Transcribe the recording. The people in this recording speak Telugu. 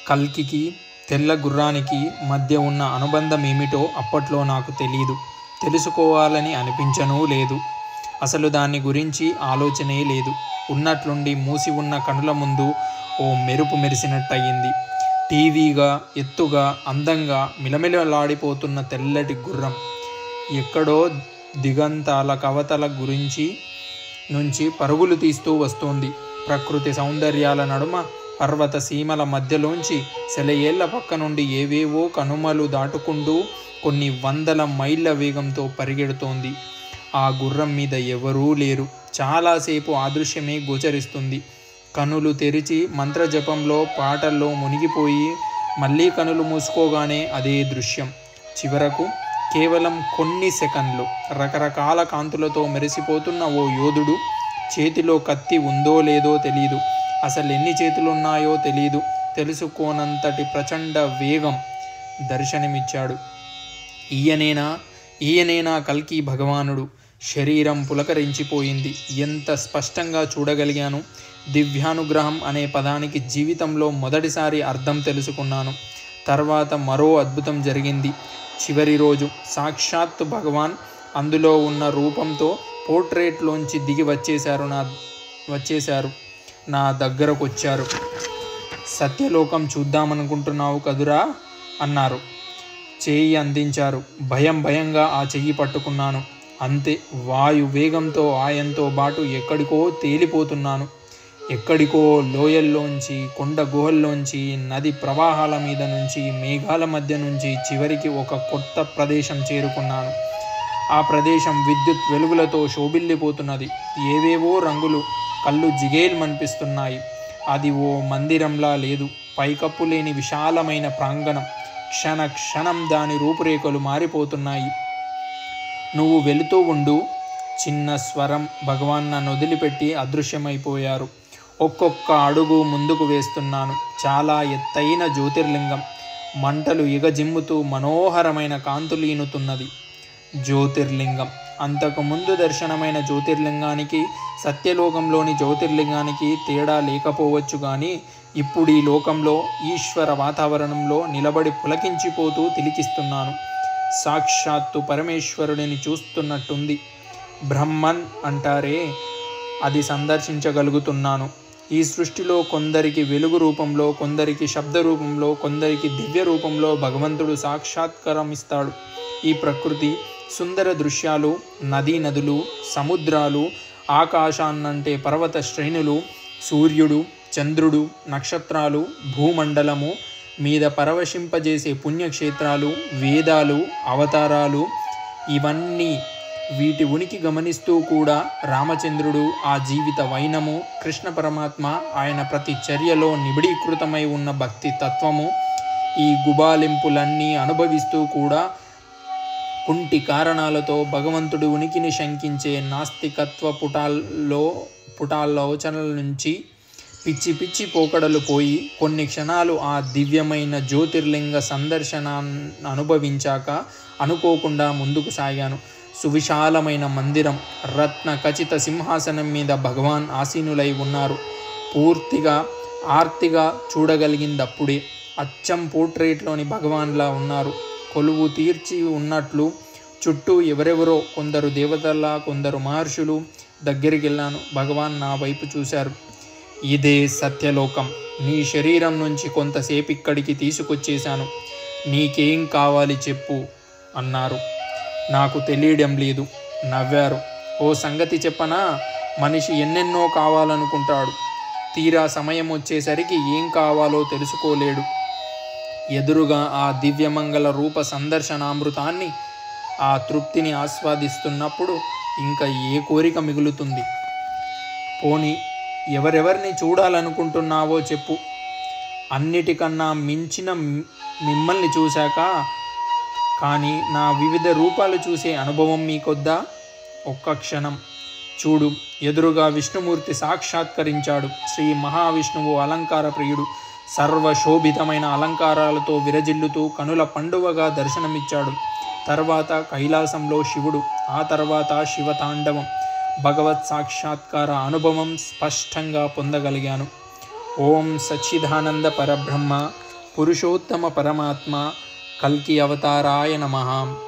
కల్కికి తెల్ల గుర్రానికి మధ్య ఉన్న అనుబంధం ఏమిటో అప్పట్లో నాకు తెలియదు తెలుసుకోవాలని అనిపించనూ లేదు అసలు దాని గురించి ఆలోచనే లేదు ఉన్నట్లుండి మూసి ఉన్న కనుల ముందు ఓ మెరుపు మెరిసినట్టయింది టీవీగా ఎత్తుగా అందంగా మిలమిలలాడిపోతున్న తెల్లటి గుర్రం ఎక్కడో దిగంతాల కవతల గురించి నుంచి పరుగులు తీస్తూ వస్తోంది ప్రకృతి సౌందర్యాల నడుమ పర్వత సీమల మధ్యలోంచి సెలయేళ్ల పక్క నుండి ఏవేవో కనుమలు దాటుకుంటూ కొన్ని వందల మైళ్ళ వేగంతో పరిగెడుతోంది ఆ గుర్రం మీద ఎవరూ లేరు చాలాసేపు ఆ దృశ్యమే గోచరిస్తుంది కనులు తెరిచి మంత్రజపంలో పాటల్లో మునిగిపోయి మళ్ళీ కనులు మూసుకోగానే అదే దృశ్యం చివరకు కేవలం కొన్ని సెకండ్లు రకరకాల కాంతులతో మెరిసిపోతున్న ఓ యోధుడు చేతిలో కత్తి ఉందో లేదో తెలీదు అసలు ఎన్ని చేతులున్నాయో తెలీదు తెలుసుకోనంతటి ప్రచండ వేగం దర్శనమిచ్చాడు ఈయనేనా ఈయనేనా కల్కి భగవానుడు శరీరం పులకరించిపోయింది ఎంత స్పష్టంగా చూడగలిగాను దివ్యానుగ్రహం అనే పదానికి జీవితంలో మొదటిసారి అర్థం తెలుసుకున్నాను తర్వాత మరో అద్భుతం జరిగింది చివరి రోజు సాక్షాత్తు భగవాన్ అందులో ఉన్న రూపంతో పోర్ట్రేట్లోంచి దిగి వచ్చేశారు నా వచ్చేశారు నా దగ్గరకు వచ్చారు సత్యలోకం చూద్దామనుకుంటున్నావు కదురా అన్నారు చేయి అందించారు భయం భయంగా ఆ చెయ్యి పట్టుకున్నాను అంతే వాయు వేగంతో ఆయంతో బాటు ఎక్కడికో తేలిపోతున్నాను ఎక్కడికో లోయల్లోంచి కొండ గుహల్లోంచి నది ప్రవాహాల మీద నుంచి మేఘాల మధ్య నుంచి చివరికి ఒక కొత్త ప్రదేశం చేరుకున్నాను ఆ ప్రదేశం విద్యుత్ వెలుగులతో శోభిల్లిపోతున్నది ఏవేవో రంగులు కళ్ళు జిగేల్మనిపిస్తున్నాయి అది ఓ మందిరంలా లేదు పైకప్పు లేని విశాలమైన ప్రాంగణం క్షణ క్షణం దాని రూపురేఖలు మారిపోతున్నాయి నువ్వు వెళుతూ ఉండు చిన్న స్వరం భగవాన్ నన్ను వదిలిపెట్టి అదృశ్యమైపోయారు ఒక్కొక్క అడుగు ముందుకు వేస్తున్నాను చాలా ఎత్తైన జ్యోతిర్లింగం మంటలు ఎగజిమ్ముతూ మనోహరమైన కాంతులీనుతున్నది జ్యోతిర్లింగం అంతకుముందు దర్శనమైన జ్యోతిర్లింగానికి సత్యలోకంలోని జ్యోతిర్లింగానికి తేడా లేకపోవచ్చు కానీ ఇప్పుడు ఈ లోకంలో ఈశ్వర వాతావరణంలో నిలబడి పులకించిపోతూ తిలికిస్తున్నాను సాక్షాత్తు పరమేశ్వరుడిని చూస్తున్నట్టుంది బ్రహ్మన్ అంటారే అది సందర్శించగలుగుతున్నాను ఈ సృష్టిలో కొందరికి వెలుగు రూపంలో కొందరికి శబ్ద రూపంలో కొందరికి దివ్య రూపంలో భగవంతుడు సాక్షాత్కారమిస్తాడు ఈ ప్రకృతి సుందర దృశ్యాలు నదీ నదులు సముద్రాలు ఆకాశాన్నంటే పర్వత శ్రేణులు సూర్యుడు చంద్రుడు నక్షత్రాలు భూమండలము మీద పరవశింపజేసే పుణ్యక్షేత్రాలు వేదాలు అవతారాలు ఇవన్నీ వీటి ఉనికి గమనిస్తూ కూడా రామచంద్రుడు ఆ జీవిత వైనము కృష్ణ పరమాత్మ ఆయన ప్రతి చర్యలో నిబిడీకృతమై ఉన్న భక్తి తత్వము ఈ గుబాలింపులన్నీ అనుభవిస్తూ కూడా కుంటి కారణాలతో భగవంతుడి ఉనికిని శంకించే నాస్తికత్వ పుటాల్లో పుటాలోచనల నుంచి పిచ్చి పిచ్చి పోకడలు పోయి కొన్ని క్షణాలు ఆ దివ్యమైన జ్యోతిర్లింగ సందర్శనాన్ని అనుభవించాక అనుకోకుండా ముందుకు సాగాను సువిశాలమైన మందిరం రత్న ఖచిత సింహాసనం మీద భగవాన్ ఆసీనులై ఉన్నారు పూర్తిగా ఆర్తిగా చూడగలిగిందప్పుడే అచ్చం పోర్ట్రేట్లోని భగవాన్లా ఉన్నారు కొలువు తీర్చి ఉన్నట్లు చుట్టూ ఎవరెవరో కొందరు దేవతల్లా కొందరు మహర్షులు దగ్గరికి వెళ్ళాను భగవాన్ నా వైపు చూశారు ఇదే సత్యలోకం నీ శరీరం నుంచి కొంతసేపు ఇక్కడికి తీసుకొచ్చేశాను నీకేం కావాలి చెప్పు అన్నారు నాకు తెలియడం లేదు నవ్వారు ఓ సంగతి చెప్పనా మనిషి ఎన్నెన్నో కావాలనుకుంటాడు తీరా సమయం వచ్చేసరికి ఏం కావాలో తెలుసుకోలేడు ఎదురుగా ఆ దివ్యమంగళ రూప సందర్శనామృతాన్ని ఆ తృప్తిని ఆస్వాదిస్తున్నప్పుడు ఇంకా ఏ కోరిక మిగులుతుంది పోని ఎవరెవరిని చూడాలనుకుంటున్నావో చెప్పు అన్నిటికన్నా మించిన మి- మిమ్మల్ని చూశాక కానీ నా వివిధ రూపాలు చూసే అనుభవం మీకొద్దా ఒక్క క్షణం చూడు ఎదురుగా విష్ణుమూర్తి సాక్షాత్కరించాడు శ్రీ మహావిష్ణువు అలంకార ప్రియుడు సర్వశోభితమైన అలంకారాలతో విరజిల్లుతూ కనుల పండువగా దర్శనమిచ్చాడు తర్వాత కైలాసంలో శివుడు ఆ తర్వాత శివతాండవం భగవత్ సాక్షాత్కార అనుభవం స్పష్టంగా పొందగలిగాను ఓం సచ్చిదానంద పరబ్రహ్మ పురుషోత్తమ పరమాత్మ కల్కి అవతారాయ నమః